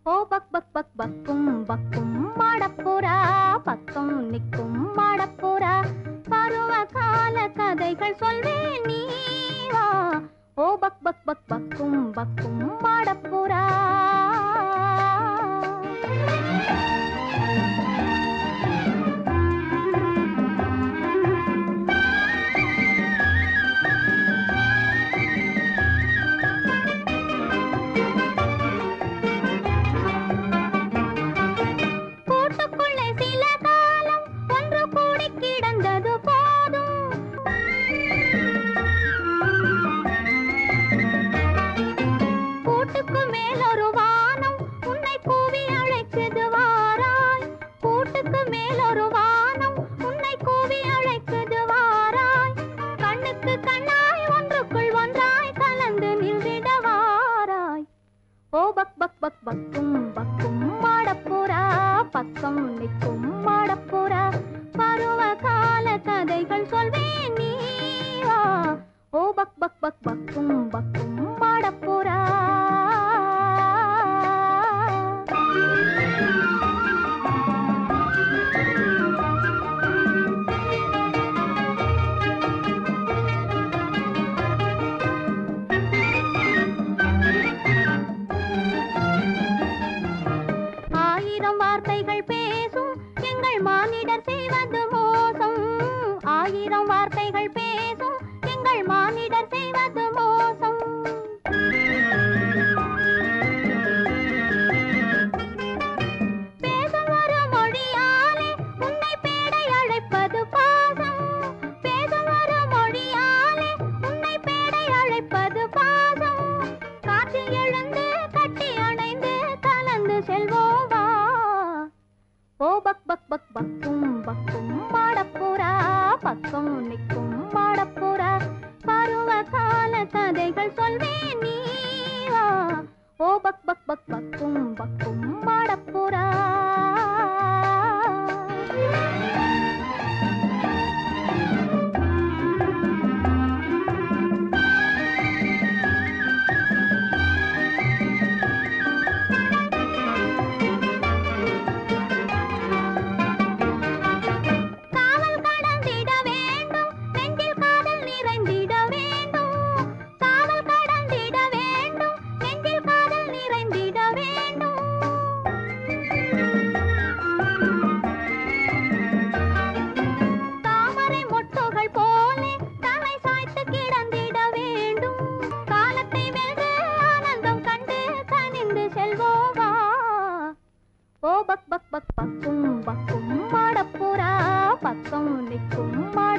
ஓ பக் பக் பக் பக்கும் பக்கும் மாடப்புறா பக்கம் நிற்கும் மாடப்புறா பருவ கால கதைகள் சொல்வேன் நீ வா ஓ பக் பக் பக் பக்கும் பக்கும் மாடப்புறா கூட்டுக்குள்ளே சில காலம் ஒன்று கூடி கிடந்தது போதும் கூட்டுக்கு மேல் ஒரு வானம் உன்னை கூவி அழைக்குது வாராய் கூட்டுக்கு மேல் ஒரு வானம் உன்னை கூவி அழைக்குது வாராய் கண்ணுக்கு கண்ணாய் ஒன்றுக்குள் ஒன்றாய் கலந்து நின்றிட வாராய் ஓ பக் பக் பக் பக்கும் பக்கும் மாடப்புறா பக்கம் நிற்கும் மாடப்புறா பருவ கால கதைகள் சொல்வேன் நீ வா ஓ பக் பக் பக் பக்கும் பக்கும் மாடப்புறா ஆயிரம் வார்த்தைகள் பேசும் எங்கள் மானிடர் செய்வது மோசம் ஆயிரம் வார்த்தைகள் பேசும் எங்கள் மானிடர் செய்வது மோசம் பேசும் ஒரு மொழியாலே உன்னை பேடை அழைப்பது பாசம் பேசும் ஒரு மொழியாலே உன்னை பேடை அழைப்பது பாசம் காற்றில் எழுந்து கட்டி அணைந்து கலந்து செல்வோம் வா ஓ பக் பக் பக் பக்கும் பக்கும் மாடப்புறா பக்கம் நிற்கும் மாடப்புறா பருவ கால கதைகள் சொல்வேன் நீ வா ஓ பக் பக் பக் பக்கும் பக்கும் மாடப்புறா காவல் கடந்திட வேண்டும் நெஞ்சில் காதல் நிறைந்திட வேண்டும் காவல் கடந்திட வேண்டும் நெஞ்சில் காதல் நிறைந்திட வேண்டும் தாமரை மொட்டுகள் போலே தலை சாய்த்து கிடந்திட வேண்டும் காலத்தை வென்று ஆனந்தம் கண்டு கனிந்து செல்வோவா ஓ பக் பக் பக் பக்கும் பக்கும் மாடப்புறா பக்கம் நிற்கும் மாட